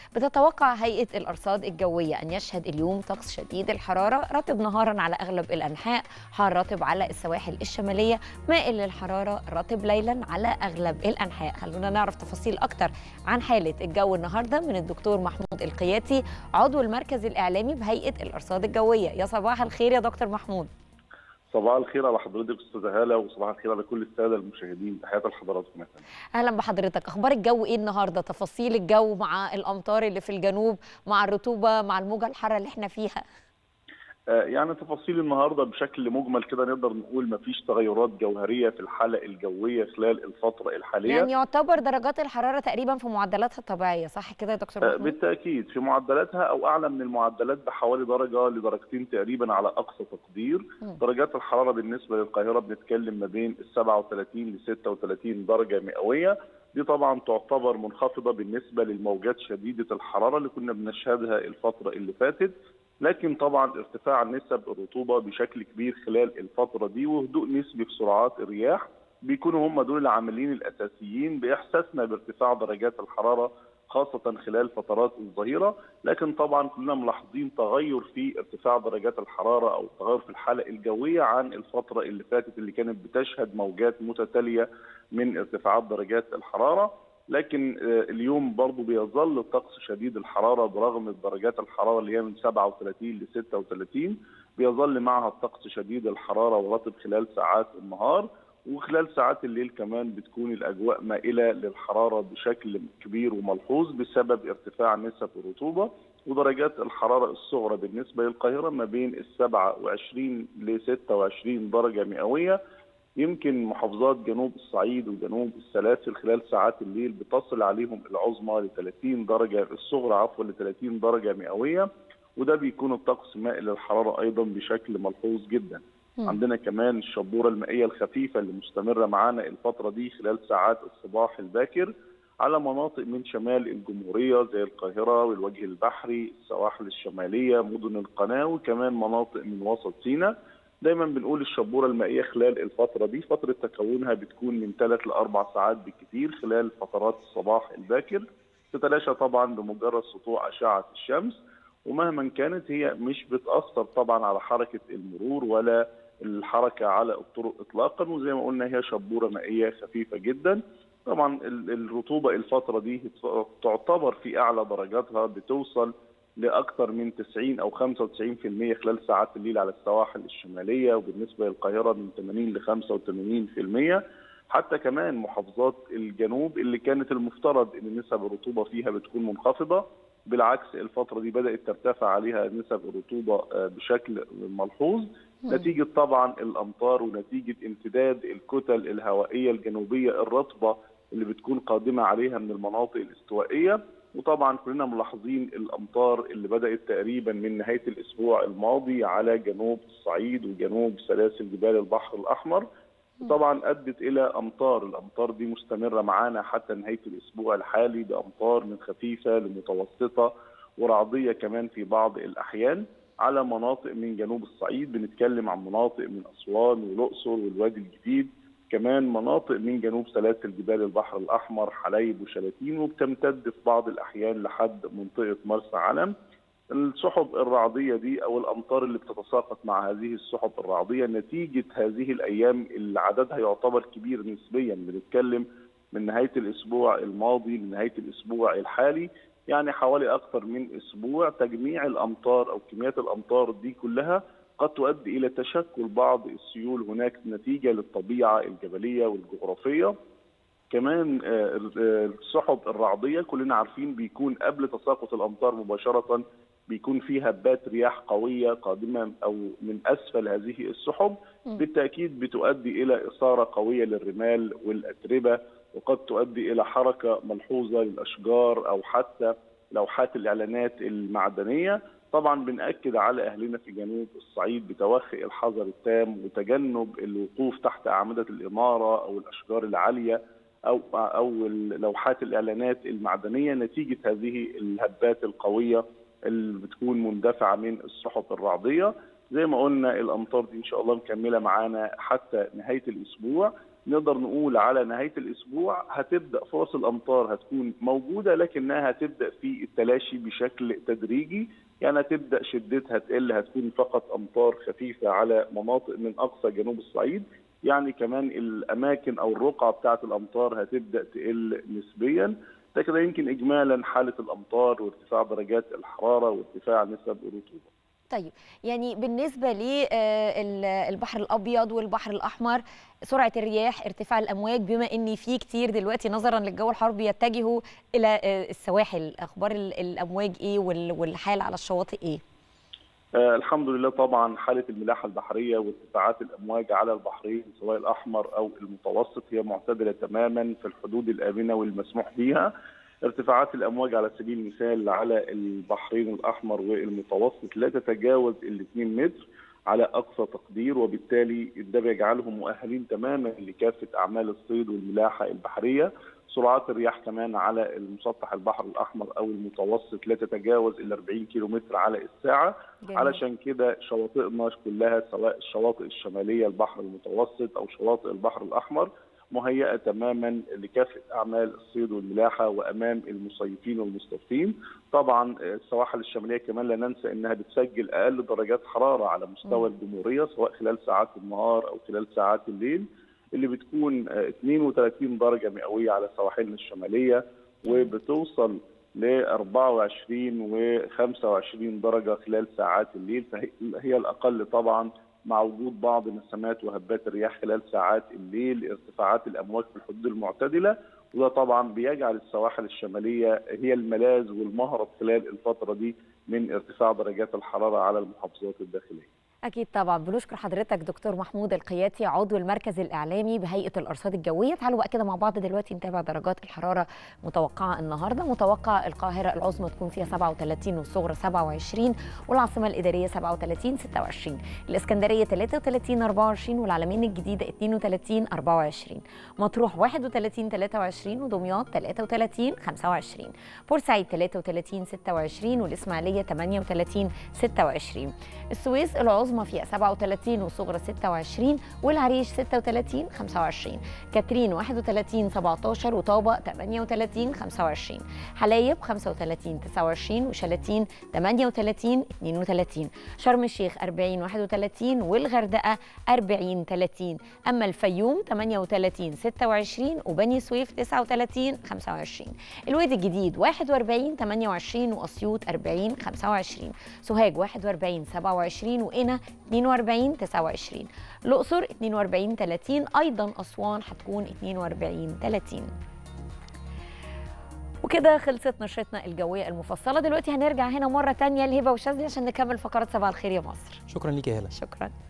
بتتوقع هيئة الأرصاد الجوية أن يشهد اليوم طقس شديد الحرارة رطب نهارا على أغلب الأنحاء حار رطب على السواحل الشمالية مائل للحرارة رطب ليلا على أغلب الأنحاء خلونا نعرف تفاصيل أكتر عن حالة الجو النهاردة من الدكتور محمود القياتي عضو المركز الإعلامي بهيئة الأرصاد الجوية يا صباح الخير يا دكتور محمود صباح الخير على حضرتك استاذه هاله وصباح الخير على كل الساده المشاهدين تحياتي لحضراتكم اهلا بحضرتك اخبار الجو ايه النهارده تفاصيل الجو مع الامطار اللي في الجنوب مع الرطوبه مع الموجه الحاره اللي احنا فيها يعني تفاصيل النهارده بشكل مجمل كده نقدر نقول ما فيش تغيرات جوهريه في الحاله الجويه خلال الفتره الحاليه يعني يعتبر درجات الحراره تقريبا في معدلاتها الطبيعيه صح كده يا دكتور محمود؟ بالتاكيد في معدلاتها او اعلى من المعدلات بحوالي درجه لدرجتين تقريبا على اقصى تقدير م. درجات الحراره بالنسبه للقاهره بنتكلم ما بين ال 37 ل 36 درجه مئويه دي طبعا تعتبر منخفضه بالنسبه للموجات شديده الحراره اللي كنا بنشهدها الفتره اللي فاتت لكن طبعا ارتفاع نسب الرطوبه بشكل كبير خلال الفتره دي وهدوء نسبي في سرعات الرياح بيكونوا هم دول العاملين الاساسيين باحساسنا بارتفاع درجات الحراره خاصة خلال فترات الظهيرة، لكن طبعا كلنا ملاحظين تغير في ارتفاع درجات الحرارة أو تغير في الحالة الجوية عن الفترة اللي فاتت اللي كانت بتشهد موجات متتالية من ارتفاعات درجات الحرارة، لكن اليوم برضه بيظل الطقس شديد الحراره برغم درجات الحراره اللي هي من 37 ل 36 بيظل معها الطقس شديد الحراره ورطب خلال ساعات النهار وخلال ساعات الليل كمان بتكون الاجواء مائله للحراره بشكل كبير وملحوظ بسبب ارتفاع نسب الرطوبه ودرجات الحراره الصغرى بالنسبه للقاهره ما بين ال 27 ل 26 درجه مئويه يمكن محافظات جنوب الصعيد وجنوب السلاسل خلال ساعات الليل بتصل عليهم العظمى ل 30 درجه الصغرى عفوا ل 30 درجه مئويه وده بيكون الطقس مائل للحراره ايضا بشكل ملحوظ جدا. م. عندنا كمان الشبوره المائيه الخفيفه اللي مستمره معانا الفتره دي خلال ساعات الصباح الباكر على مناطق من شمال الجمهوريه زي القاهره والوجه البحري، السواحل الشماليه، مدن القناه وكمان مناطق من وسط سيناء. دايما بنقول الشبوره المائيه خلال الفتره دي فتره تكونها بتكون من ثلاث لاربع ساعات بالكثير خلال فترات الصباح الباكر تتلاشى طبعا بمجرد سطوع اشعه الشمس ومهما كانت هي مش بتاثر طبعا على حركه المرور ولا الحركه على الطرق اطلاقا وزي ما قلنا هي شبوره مائيه خفيفه جدا طبعا الرطوبه الفتره دي تعتبر في اعلى درجاتها بتوصل لاكثر من 90 او 95% خلال ساعات الليل على السواحل الشماليه وبالنسبه للقاهره من 80 ل 85% حتى كمان محافظات الجنوب اللي كانت المفترض ان نسب الرطوبه فيها بتكون منخفضه بالعكس الفتره دي بدات ترتفع عليها نسب الرطوبه بشكل ملحوظ نتيجه طبعا الامطار ونتيجه امتداد الكتل الهوائيه الجنوبيه الرطبه اللي بتكون قادمه عليها من المناطق الاستوائيه وطبعا كلنا ملاحظين الامطار اللي بدات تقريبا من نهايه الاسبوع الماضي على جنوب الصعيد وجنوب سلاسل جبال البحر الاحمر طبعا ادت الى امطار الامطار دي مستمره معانا حتى نهايه الاسبوع الحالي بامطار من خفيفه لمتوسطه ورعديه كمان في بعض الاحيان على مناطق من جنوب الصعيد بنتكلم عن مناطق من اسوان والاقصر والوادي الجديد كمان مناطق من جنوب سلاسل جبال البحر الاحمر حلايب وشلاتين وبتمتد في بعض الاحيان لحد منطقه مرسى علم السحب الرعديه دي او الامطار اللي بتتساقط مع هذه السحب الرعديه نتيجه هذه الايام اللي عددها يعتبر كبير نسبيا بنتكلم من نهايه الاسبوع الماضي لنهايه الاسبوع الحالي يعني حوالي اكثر من اسبوع تجميع الامطار او كميات الامطار دي كلها قد تؤدي الى تشكل بعض السيول هناك نتيجه للطبيعه الجبليه والجغرافيه كمان السحب الرعديه كلنا عارفين بيكون قبل تساقط الامطار مباشره بيكون في هبات رياح قويه قادمه او من اسفل هذه السحب بالتاكيد بتؤدي الى اثاره قويه للرمال والاتربه وقد تؤدي الى حركه ملحوظه للاشجار او حتى لوحات الاعلانات المعدنيه طبعا بنأكد على أهلنا في جنوب الصعيد بتوخي الحذر التام وتجنب الوقوف تحت أعمدة الإمارة أو الأشجار العالية أو أو لوحات الإعلانات المعدنية نتيجة هذه الهبات القوية اللي بتكون مندفعة من السحب الرعدية زي ما قلنا الأمطار دي إن شاء الله مكملة معانا حتى نهاية الأسبوع نقدر نقول على نهايه الاسبوع هتبدا فرص الامطار هتكون موجوده لكنها هتبدا في التلاشي بشكل تدريجي يعني هتبدا شدتها تقل هتكون فقط امطار خفيفه على مناطق من اقصى جنوب الصعيد يعني كمان الاماكن او الرقعه بتاعه الامطار هتبدا تقل نسبيا ده كده يمكن اجمالا حاله الامطار وارتفاع درجات الحراره وارتفاع نسب الرطوبه طيب يعني بالنسبة للبحر الأبيض والبحر الأحمر سرعة الرياح ارتفاع الأمواج بما أن في كتير دلوقتي نظرا للجو الحار بيتجهوا إلى السواحل أخبار الأمواج إيه والحال على الشواطئ إيه؟ آه الحمد لله طبعا حاله الملاحه البحريه وارتفاعات الامواج على البحرين سواء الاحمر او المتوسط هي معتدله تماما في الحدود الامنه والمسموح بها ارتفاعات الامواج على سبيل المثال على البحرين الاحمر والمتوسط لا تتجاوز ال 2 متر على اقصى تقدير وبالتالي ده بيجعلهم مؤهلين تماما لكافه اعمال الصيد والملاحه البحريه سرعات الرياح كمان على المسطح البحر الاحمر او المتوسط لا تتجاوز ال 40 كيلومتر على الساعه جميل. علشان كده شواطئنا كلها سواء الشواطئ الشماليه البحر المتوسط او شواطئ البحر الاحمر مهيئه تماما لكافه اعمال الصيد والملاحه وامام المصيفين والمستضيفين. طبعا السواحل الشماليه كمان لا ننسى انها بتسجل اقل درجات حراره على مستوى الجمهوريه سواء خلال ساعات النهار او خلال ساعات الليل اللي بتكون 32 درجه مئويه على سواحلنا الشماليه وبتوصل ل 24 و 25 درجه خلال ساعات الليل فهي الاقل طبعا مع وجود بعض نسمات وهبات الرياح خلال ساعات الليل ارتفاعات الامواج في الحدود المعتدله وده طبعا بيجعل السواحل الشماليه هي الملاذ والمهرب خلال الفتره دي من ارتفاع درجات الحراره على المحافظات الداخليه. أكيد طبعا بنشكر حضرتك دكتور محمود القياتي عضو المركز الإعلامي بهيئة الأرصاد الجوية تعالوا بقى كده مع بعض دلوقتي نتابع درجات الحرارة متوقعة النهاردة متوقع القاهرة العظمى تكون فيها 37 والصغرى 27 والعاصمة الإدارية 37 26 الإسكندرية 33 24 والعلمين الجديدة 32 24 مطروح 31 23 ودمياط 33 25 بورسعيد 33 26 والإسماعيلية 38 26 السويس العظمى العظمى فيها 37 والصغرى 26 والعريش 36 25 كاترين 31 17 وطابة 38 25 حلايب 35 29 وشلاتين 38 32 شرم الشيخ 40 31 والغردقة 40 30 أما الفيوم 38 26 وبني سويف 39 25 الوادي الجديد 41 28 وأسيوط 40 25 سوهاج 41 27 وقنا 42 29 الأقصر 42 30 أيضا أسوان هتكون 42 30 وكده خلصت نشرتنا الجوية المفصلة دلوقتي هنرجع هنا مرة تانية لهبة وشاذلي عشان نكمل فقرات صباح الخير يا مصر شكرا ليك يا هلا شكرا